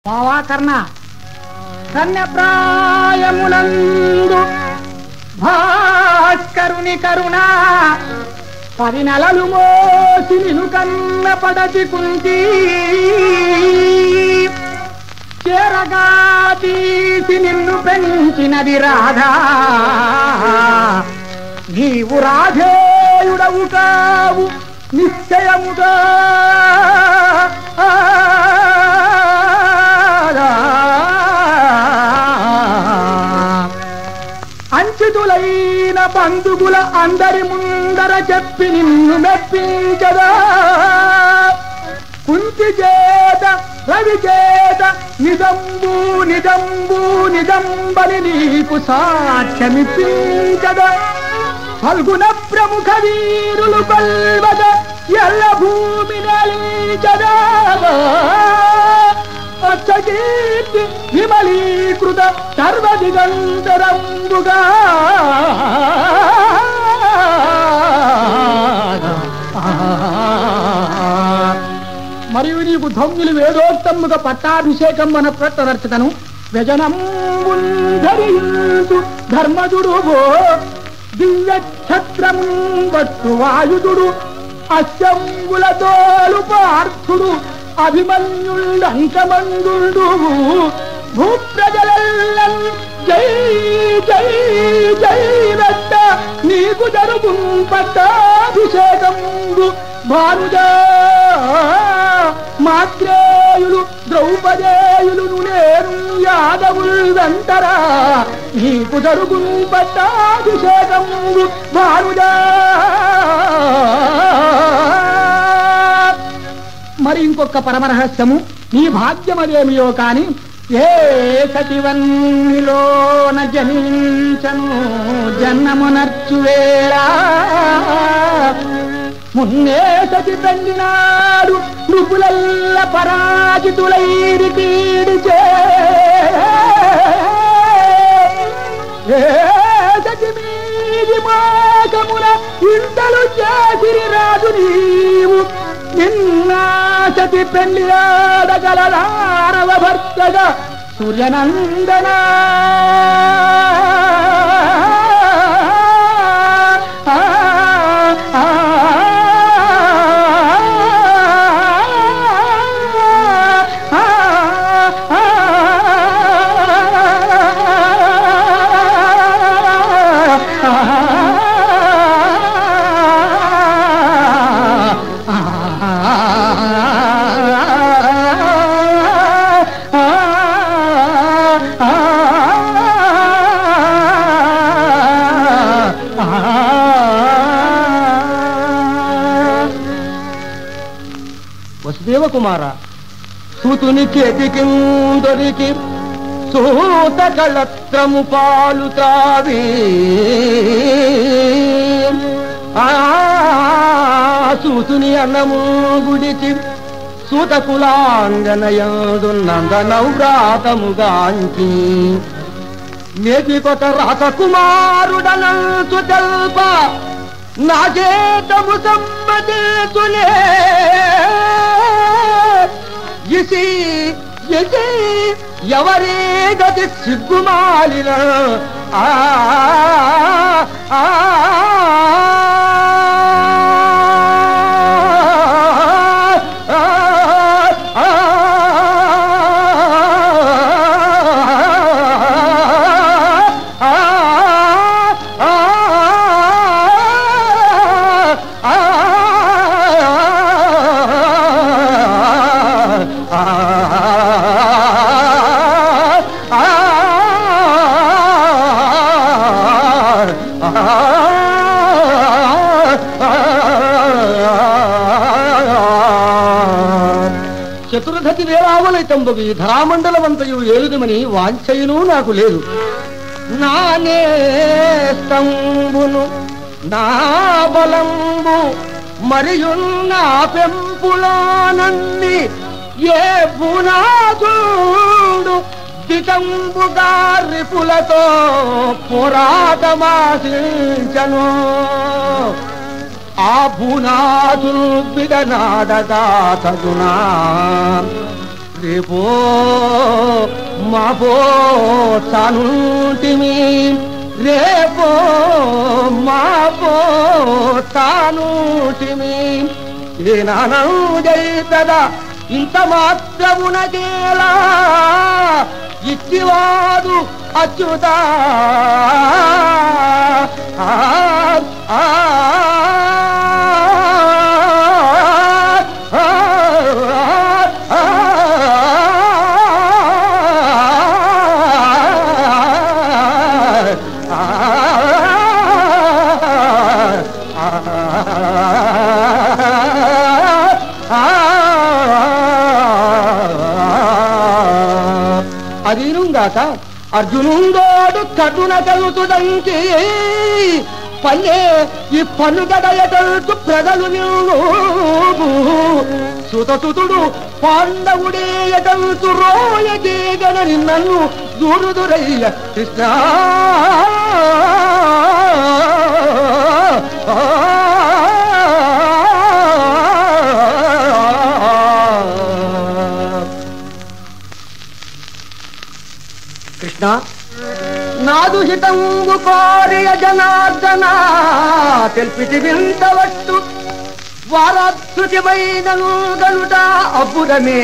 పావాకర్ణ కన్యప్రాయమునందు భాస్కరుని కరుణ పది నెలలు మోసి నిను కన్న పడచి కుంటి చేరగా తీసి నిన్ను పెంచినది రాధా నీవు రాధేయుడవు కావు నిశ్చయముగా అంచితులైన బంధువుల అందరి ముందర చెప్పి నిన్ను మెప్పించదా కుంతి చేత రవి చేత నిజంబు నిజంబు నిజంబని నీకు సాక్ష్యమిప్పించదా ఫల్గుణ ప్రముఖ వీరులు బల్వద ఎల్ల భూమి నలించదా అచ్చకీర్తి విమలీకృత సర్వదిగంతరంబుగా మరియు నీకు ధమ్యులు వేదోక్తముగా పట్టాభిషేకం మన ప్రవర్తను వ్యజనంబుంధరించు ధర్మజుడు దివ్య ఛత్రము బట్టు వాయుదుడు అశ్వంగుల తోలు పార్థుడు అభిమన్యుండంకమందుడు భూప్రజలెల్లం జై జై జై వెట్ట నీకు జరుగు పట్టాభిషేకంబు భానుజా మాత్రేయులు ద్రౌపదేయులు నేను యాదవులు వెంటరా నీకు జరుగు పట్టాభిషేకంబు భానుజా మరి ఇంకొక పరమరహస్యము నీ భాగ్యమదేమియో కాని ఏ సతివన్నిలోన జనించను జన్మమునర్చువేళా మున్నే సతి తండినాడు నృపులల్ల పరాజితులైరి తీడిచే ఏ సతి మీది మాకమున ఇంతలు చేసిరి రాజు నీవు నిన్నా సతి పెళ్లి ఆడగలరారవ భర్తగా సూర్యనందనా వసుదేవ కుమార సూతుని చేతికి దొరికి సూత కళత్రము పాలు త్రావి ఆ సూతుని అన్నము గుడిచి సూత కులాంగనయందు నందనవ్రాతముగాంచి నేటి కొత రాసకుమారుడనంతు తెల్ప నా చేతము సమ్మతితులే ఇసి ఇసి ఎవరే గతి సిగ్గుమాలిన ఆ ఆ, ఆ, ఆ, చతుర్ధతి వేలావలైతంబవి ధరామండలమంతయు ఏలుదమని వాంఛయును నాకు లేదు నా నేస్తంబును నా బలంబు మరియు నా పెంపులోనన్ని ఏ బునాదుడు దితంబుగా రిపులతో పోరాటమాశించను ఆ భూనాథులు బిడనాడగా తగునా రేపో మాపో తానుంటిమి రేపో మాపో తానుంటిమి ఏ నానం జైతదా ఇంత మాత్రమునకేలా ఇచ్చివాడు అచ్యుతా ఆ, ఆ, ఆ, ఆ, అదీనుగాక అర్జునుందోడు కటున కలుతుదంకి పల్లె ఈ పన్నుగడయటల్తు ప్రజలు నిల్లు సుతసుతుడు పాండవుడే ఎటల్తు రోయగేగనని నన్ను దూరుదురయ్య కృష్ణ కృష్ణ నాదు హితంబు కోరియ జనార్దన తెల్పిటి వింతవట్టు వారాధృతిమైనను గనుట అపురమే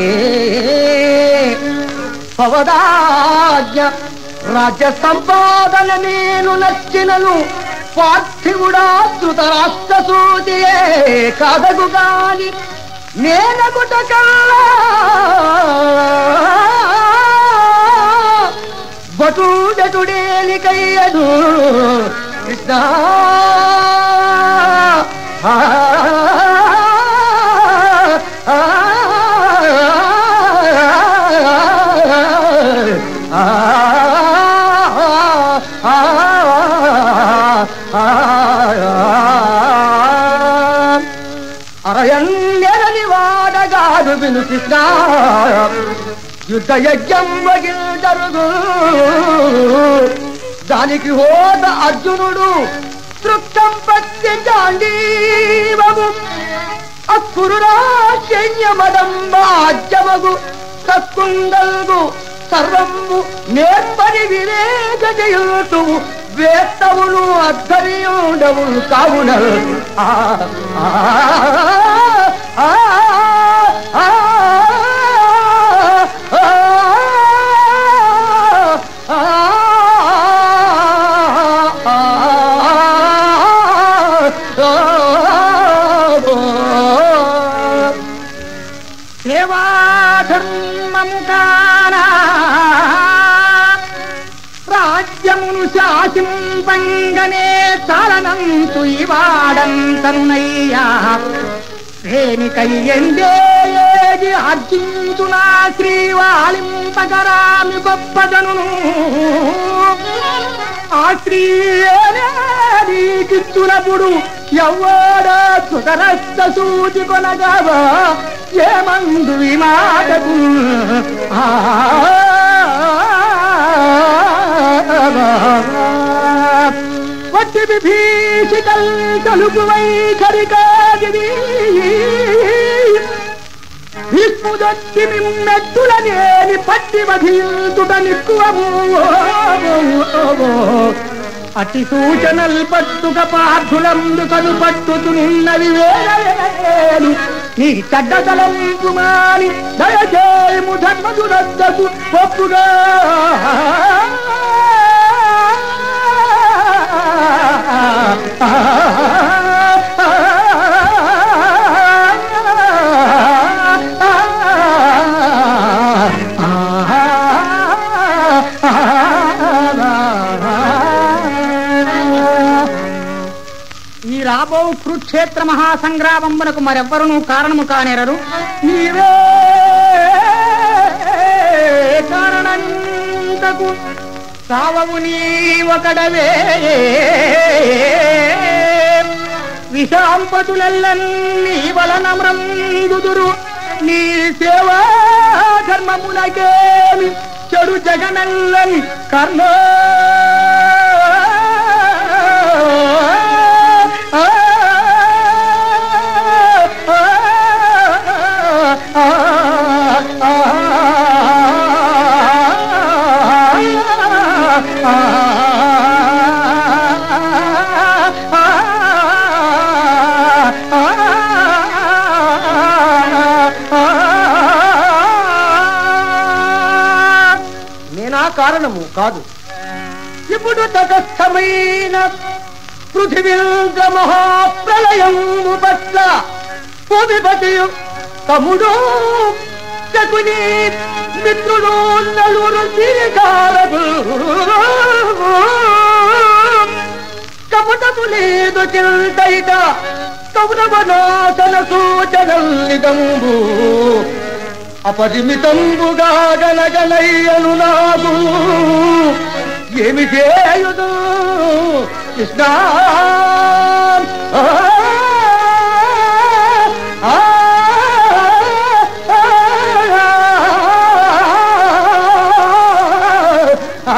పవదాజ్ఞ రాజ్య సంపాదన నేను నచ్చినను పార్థివుడా ధృతరాష్ట్ర సూతియే కాదగు గాని నేనగుట బటుడటుడేలికయ్యడు కృష్ణ ఆ, ఆ, ఆ, అరయన్నెరని వాడగాడు విను కృష్ణ యుద్ధ యజ్ఞం జరుగు దానికి హోద అర్జునుడు తృప్తం పత్య గాంధీవము అక్కురుడా సైన్యమదంబాజ్యమగు తక్కుండల్గు సర్వము నేర్పని వివేక చేయుతువు వేత్తవును అద్ధరియుడవు కావున ఆ ఆ ఆ ఆ సేవాధర్మము కానా రాజ్యమును శాసింపంగనే చాలనంతు ఇవాడంతనునయ్యా రేణికయ్యందేది అర్జించునా శ్రీవాలింపగరామి గొప్పదను ఆ స్త్రీకిచ్చునప్పుడు ఎవ్వడ సుతరస్త సూచి కొనగవా ఏమందు ఈ మాటకు వట్టి విభీషికల్ కలుపు వైఖరి కాదిది భీష్ముదొచ్చి నిమ్మెట్టుల నేని పట్టి వధింతుట నిక్కువము అతి సూచనల్ పట్టుక పార్థులందు కను పట్టుతున్నవి వేరేలు నీ చెడ్డతలంపు మాని దయచేయము ధర్మదురద్దకు ఒప్పుగా ఈ రాబో కురుక్షేత్ర మహాసంగ్రామమునకు మరెవ్వరును కారణము కానేరరు నీవే కారణంతకు సావవు నీ ఒకడవే విషాంపతులన్నీ వలన మ్రందుదురు నీ సేవా ధర్మమునకేమి చెడు జగనల్లని కర్ణ ఆ కారణము కాదు ఇప్పుడు తటస్థమైన పృథివీంద్ర మహాప్రలయము పట్ల భూమిపతియు తమ్ముడు శకుని మిత్రుడు నలుగురు తిరిగారదు కపటము లేదు చింతైట కౌరవనాశన సూచనల్లిదంబు అపరిమితంబుగా గనగనయ్యను నాకు ఏమి చేయుదు కృష్ణ ఆ, ఆ, ఆ,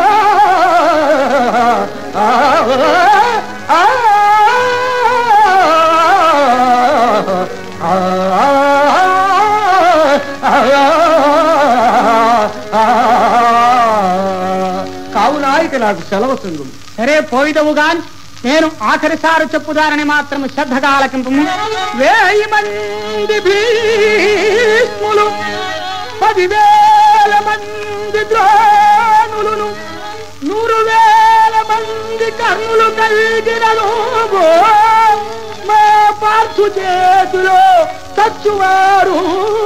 కావున ఇక నాకు సెలవు సంగులు సరే పోయిదవుగాన్ నేను ఆఖరిసారి చెప్పుదారని మాత్రం శ్రద్ధగా ఆలకింపు వేయి మంది భీష్ములు పదివేల మంది ద్రోణులను నూరు వేల మంది కర్ణులు కలిగినను మా పార్థు చేతిలో చచ్చువారు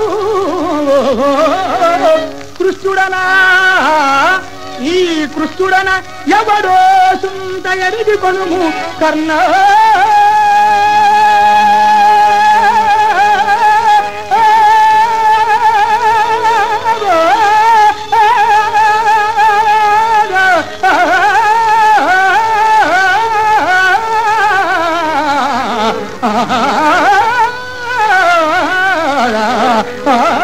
కృష్ణుడనా ఈ కృష్ణుడన ఎవడో సుంత ఎరిగి కొనుము కర్ణ ఆ